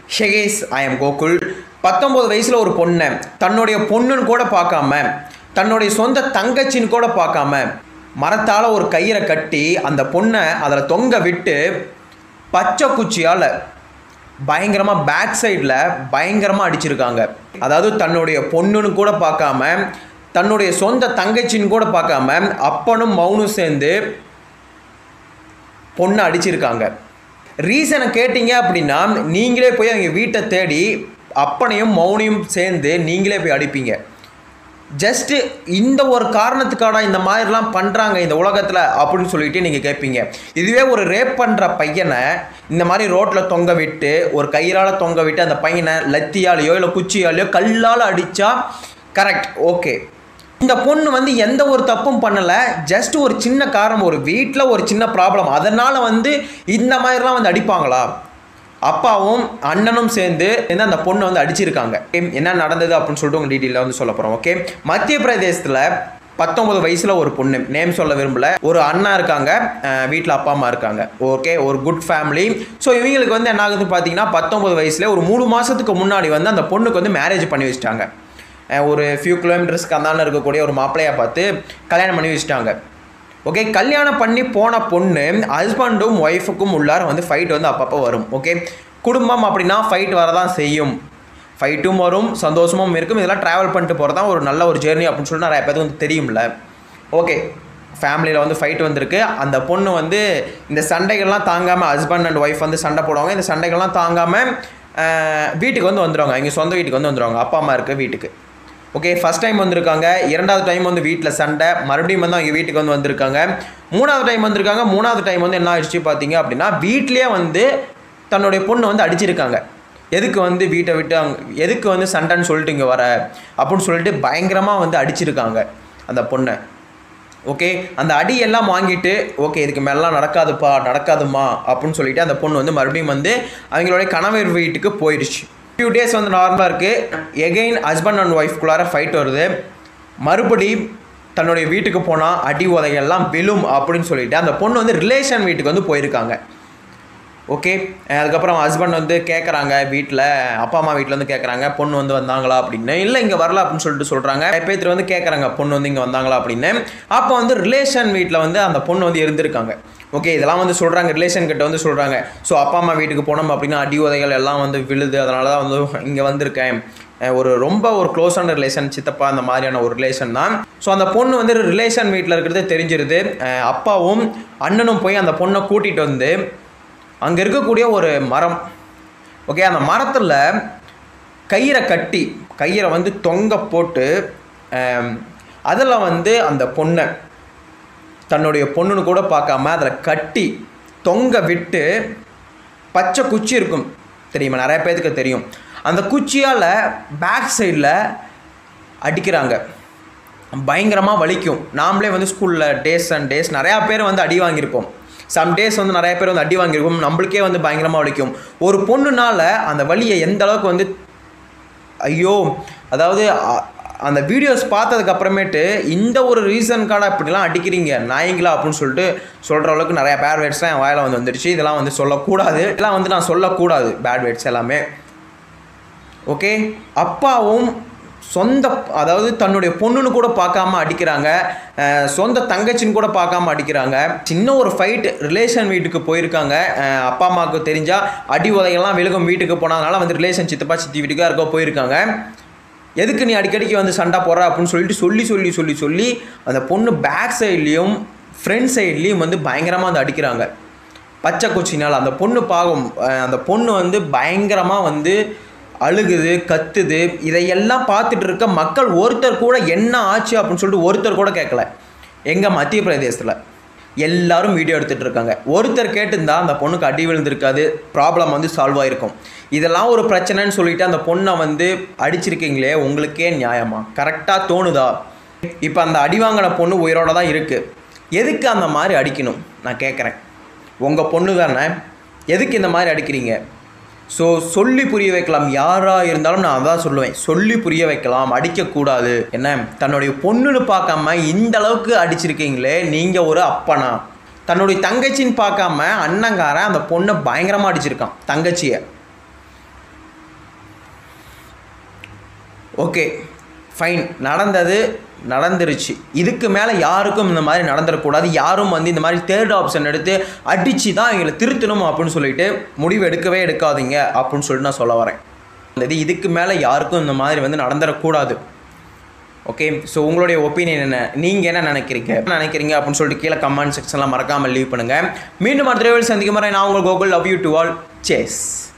ஷெகேஸ் I am Gokul பத்தொம்பது வயசில் ஒரு பொண்ணை தன்னுடைய பொண்ணுன்னு கூட பார்க்காம தன்னுடைய சொந்த தங்கச்சின்னு கூட பார்க்காம மரத்தால் ஒரு கயிறை கட்டி அந்த பொண்ணை அதில் தொங்க விட்டு பச்சை குச்சியால் பயங்கரமாக பேக் சைடில் பயங்கரமாக அடிச்சிருக்காங்க அதாவது தன்னுடைய பொண்ணுன்னு கூட பார்க்காம தன்னுடைய சொந்த தங்கச்சின்னு கூட பார்க்காம அப்பனும் மௌனும் சேர்ந்து பொண்ணை அடிச்சிருக்காங்க ரீசனை கேட்டிங்க அப்படின்னா நீங்களே போய் அவங்க வீட்டை தேடி அப்பனையும் மௌனியும் சேர்ந்து நீங்களே போய் அடிப்பீங்க ஜஸ்ட்டு இந்த ஒரு காரணத்துக்கான இந்த மாதிரிலாம் பண்ணுறாங்க இந்த உலகத்தில் அப்படின்னு சொல்லிட்டு நீங்கள் கேட்பீங்க இதுவே ஒரு ரேப் பண்ணுற பையனை இந்த மாதிரி ரோட்டில் தொங்க விட்டு ஒரு கயிறால் தொங்க விட்டு அந்த பையனை லத்தியாலேயோ இல்லை குச்சியாலேயோ கல்லால் அடித்தா கரெக்ட் ஓகே இந்த பொண்ணு வந்து எந்த ஒரு தப்பும் பண்ணலை ஜஸ்ட் ஒரு சின்ன காரணம் ஒரு வீட்டில் ஒரு சின்ன ப்ராப்ளம் அதனால் வந்து இந்த மாதிரிலாம் வந்து அடிப்பாங்களா அப்பாவும் அண்ணனும் சேர்ந்து வந்து அந்த பொண்ணை வந்து அடிச்சிருக்காங்க என்ன நடந்தது அப்படின்னு சொல்லிட்டு உங்கள் டீட்டெயிலில் வந்து சொல்ல போகிறோம் ஓகே மத்திய பிரதேசத்தில் பத்தொம்பது வயசில் ஒரு பொண்ணு நேம் சொல்ல விரும்பல ஒரு அண்ணா இருக்காங்க வீட்டில் அப்பா அம்மா இருக்காங்க ஓகே ஒரு குட் ஃபேமிலி ஸோ இவங்களுக்கு வந்து என்ன ஆகுதுன்னு பார்த்தீங்கன்னா பத்தொம்பது வயசில் ஒரு மூணு மாதத்துக்கு முன்னாடி வந்து அந்த பொண்ணுக்கு வந்து மேரேஜ் பண்ணி வச்சிட்டாங்க அஹ் ஒரு ஃபியூ கிலோமீட்டர்ஸ்க்கு அந்தாண்ட இருக்கக்கூடிய ஒரு மாப்பிள்ளையை பார்த்து கல்யாணம் பண்ணி வச்சிட்டாங்க ஓகே கல்யாணம் பண்ணி போன பொண்ணு ஹஸ்பண்டும் ஒய்ஃபுக்கும் உள்ளார வந்து ஃபைட் வந்து அப்பப்போ வரும் ஓகே குடும்பம் அப்படின்னா ஃபைட் வரதான் செய்யும் ஃபைட்டும் வரும் சந்தோஷமும் இருக்கும் இதெல்லாம் ட்ராவல் பண்ணிட்டு போகிறது தான் ஒரு நல்ல ஒரு ஜேர்னி அப்படின்னு சொல்லிட்டு நிறைய பேருக்கு வந்து தெரியும்ல ஓகே ஃபேமிலியில் வந்து ஃபைட் வந்திருக்கு அந்த பொண்ணு வந்து இந்த சண்டைகள்லாம் தாங்காமல் ஹஸ்பண்ட் அண்ட் ஒய்ஃப் வந்து சண்டை போடுவாங்க இந்த சண்டைகள்லாம் தாங்காமல் வீட்டுக்கு வந்து வந்துடுவாங்க இங்கே சொந்த வீட்டுக்கு வந்து வந்துடுவாங்க அப்பா அம்மா இருக்க வீட்டுக்கு ஓகே ஃபஸ்ட் டைம் வந்திருக்காங்க இரண்டாவது டைம் வந்து வீட்டில் சண்டை மறுபடியும் வந்து அவங்க வீட்டுக்கு வந்து வந்திருக்காங்க மூணாவது டைம் வந்திருக்காங்க மூணாவது டைம் வந்து என்ன ஆயிடுச்சு பார்த்தீங்க அப்படின்னா வீட்லேயே வந்து தன்னுடைய பொண்ணு வந்து அடிச்சிருக்காங்க எதுக்கு வந்து வீட்டை விட்டு அங்க எதுக்கு வந்து சண்டைன்னு சொல்லிட்டு இங்கே வர அப்படின்னு சொல்லிட்டு பயங்கரமாக வந்து அடிச்சிருக்காங்க அந்த பொண்ணை ஓகே அந்த அடி எல்லாம் வாங்கிட்டு ஓகே இதுக்கு மேலாம் நடக்காதுப்பா நடக்காதுமா அப்படின்னு சொல்லிட்டு அந்த பொண்ணு வந்து மறுபடியும் வந்து அவங்களுடைய கணவர் வீட்டுக்கு போயிடுச்சு ஃபியூ டேஸ் வந்து நார்மலாக இருக்குது எகெயின் ஹஸ்பண்ட் அண்ட் ஒய்ஃப்குள்ளார ஃபைட் வருது மறுபடி தன்னுடைய வீட்டுக்கு போனால் அடி உதைகள்லாம் விழும் அப்படின்னு சொல்லிட்டு அந்த பொண்ணு வந்து ரிலேஷன் வீட்டுக்கு வந்து போயிருக்காங்க ஓகே அதுக்கப்புறம் ஹஸ்பண்ட் வந்து கேட்குறாங்க வீட்டில் அப்பா அம்மா வீட்டில் வந்து கேட்குறாங்க பொண்ணு வந்து வந்தாங்களா அப்படின்னு இல்லை இங்கே வரல அப்படின்னு சொல்லிட்டு சொல்கிறாங்க பேத்திரி வந்து கேட்குறாங்க பொண்ணு வந்து இங்கே வந்தாங்களா அப்படின்னு அப்போ வந்து ரிலேஷன் வீட்டில் வந்து அந்த பொண்ணு வந்து இருந்திருக்காங்க ஓகே இதெல்லாம் வந்து சொல்கிறாங்க ரிலேஷன் கிட்ட வந்து சொல்கிறாங்க ஸோ அப்பா அம்மா வீட்டுக்கு போனோம் அப்படின்னா அடி உதைகள் எல்லாம் வந்து விழுது அதனால தான் வந்து இங்கே வந்திருக்கேன் அஹ் ஒரு ரொம்ப ஒரு க்ளோஸான ரிலேஷன் சித்தப்பா அந்த மாதிரியான ஒரு ரிலேஷன் தான் ஸோ அந்த பொண்ணு வந்து ரிலேஷன் வீட்டில் இருக்கிறது தெரிஞ்சிருது அஹ் அப்பாவும் அண்ணனும் போய் அந்த பொண்ணை கூட்டிகிட்டு வந்து அங்கே இருக்கக்கூடிய ஒரு மரம் ஓகே அந்த மரத்தில் கயிறை கட்டி கயிறை வந்து தொங்க போட்டு அதில் வந்து அந்த பொண்ணை தன்னுடைய பொண்ணுன்னு கூட பார்க்காம அதில் கட்டி தொங்க விட்டு பச்சை குச்சி இருக்கும் தெரியுமா நிறைய பேருக்கு தெரியும் அந்த குச்சியால் பேக் சைடில் அடிக்கிறாங்க பயங்கரமாக வலிக்கும் நாமளே வந்து ஸ்கூலில் டேஸ் அண்ட் டேஸ் நிறையா பேர் வந்து அடி வாங்கியிருப்போம் சம் டேஸ் வந்து நிறைய பேர் வந்து அடி வாங்கியிருப்போம் நம்மளுக்கே வந்து பயங்கரமாக வலிக்கும் ஒரு பொண்ணுனால அந்த வலியை எந்த அளவுக்கு வந்து ஐயோ அதாவது அ- அந்த வீடியோஸ் பார்த்ததுக்கு அப்புறமேட்டு இந்த ஒரு ரீசனுக்கான இப்படிலாம் அடிக்கிறீங்க நாய்ங்களா அப்படின்னு சொல்லிட்டு சொல்கிற அளவுக்கு நிறைய பேட் வேர்ட்ஸ்லாம் என் வாயில் வந்து வந்துடுச்சு இதெல்லாம் வந்து சொல்லக்கூடாது இதெல்லாம் வந்து நான் சொல்லக்கூடாது பேட் வேர்ட்ஸ் எல்லாமே ஓகே அப்பாவும் சொந்த அதாவது தன்னுடைய பொண்ணுன்னு கூட பார்க்காம அடிக்கிறாங்க அஹ் சொந்த தங்கச்சின்னு கூட பார்க்காம அடிக்கிறாங்க சின்ன ஒரு ஃபைட் ரிலேஷன் வீட்டுக்கு போயிருக்காங்க அஹ் அப்பா அம்மாவுக்கு தெரிஞ்சா அடி உதையெல்லாம் விழுகும் வீட்டுக்கு போனதுனால வந்து ரிலேஷன் சித்தப்பா சித்தி வீட்டுக்காக இருக்க போயிருக்காங்க எதுக்கு நீ அடிக்கடிக்கு வந்து சண்டை போடுற அப்படின்னு சொல்லிட்டு சொல்லி சொல்லி சொல்லி சொல்லி அந்த பொண்ணு பேக் சைட்லேயும் ஃப்ரண்ட் சைட்லேயும் வந்து பயங்கரமாக வந்து அடிக்கிறாங்க பச்சை குச்சினால் அந்த பொண்ணு பாவம் அஹ் அந்த பொண்ணு வந்து பயங்கரமாக வந்து அழுகுது கத்துது இதையெல்லாம் பார்த்துட்டு இருக்க மக்கள் ஒருத்தர் கூட என்ன ஆச்சு அப்படின்னு சொல்லிட்டு ஒருத்தர் கூட கேட்கல எங்கள் மத்திய பிரதேசத்தில் எல்லாரும் வீடியோ எடுத்துகிட்டு இருக்காங்க ஒருத்தர் கேட்டிருந்தா அந்த பொண்ணுக்கு அடி விழுந்திருக்காது ப்ராப்ளம் வந்து சால்வ் ஆயிருக்கும் இதெல்லாம் ஒரு பிரச்சனைன்னு சொல்லிட்டு அந்த பொண்ணை வந்து அடிச்சிருக்கீங்களே உங்களுக்கே நியாயமா கரெக்டாக தோணுதா இப்போ அந்த அடி வாங்கின பொண்ணு உயிரோட தான் இருக்குது எதுக்கு அந்த மாதிரி அடிக்கணும் நான் கேட்குறேன் உங்கள் பொண்ணு தானே எதுக்கு இந்த மாதிரி அடிக்கிறீங்க ஸோ சொல்லி புரிய வைக்கலாம் யாராக இருந்தாலும் நான் அதான் சொல்லுவேன் சொல்லி புரிய வைக்கலாம் அடிக்கக்கூடாது என்ன தன்னுடைய பொண்ணுன்னு பார்க்காம இந்த அளவுக்கு அடிச்சிருக்கீங்களே நீங்கள் ஒரு அப்பனா தன்னுடைய தங்கச்சின்னு பார்க்காம அண்ணங்காரன் அந்த பொண்ணை பயங்கரமாக அடிச்சிருக்கான் தங்கச்சியை ஓகே ஃபைன் நடந்தது நடந்துருச்சு இதுக்கு மேலே யாருக்கும் இந்த மாதிரி நடந்துடக்கூடாது யாரும் வந்து இந்த மாதிரி தேர்ட் ஆப்ஷன் எடுத்து அடித்து தான் இவங்களை திருத்தணும் அப்படின்னு சொல்லிட்டு முடிவு எடுக்கவே எடுக்காதீங்க அப்படின்னு சொல்லிட்டு நான் சொல்ல வரேன் இது இதுக்கு மேலே யாருக்கும் இந்த மாதிரி வந்து நடந்துடக்கூடாது ஓகே ஸோ உங்களுடைய ஒப்பீனியன் என்ன நீங்கள் என்ன நினைக்கிறீங்க என்ன நினைக்கிறீங்க அப்படின்னு சொல்லிட்டு கீழே கமெண்ட் செக்ஷன்லாம் மறக்காமல் லீவ் பண்ணுங்கள் மீண்டும் அடுத்த வீடியோவில் சந்திக்கும் வரை நான் உங்கள் Gokul love you to all chase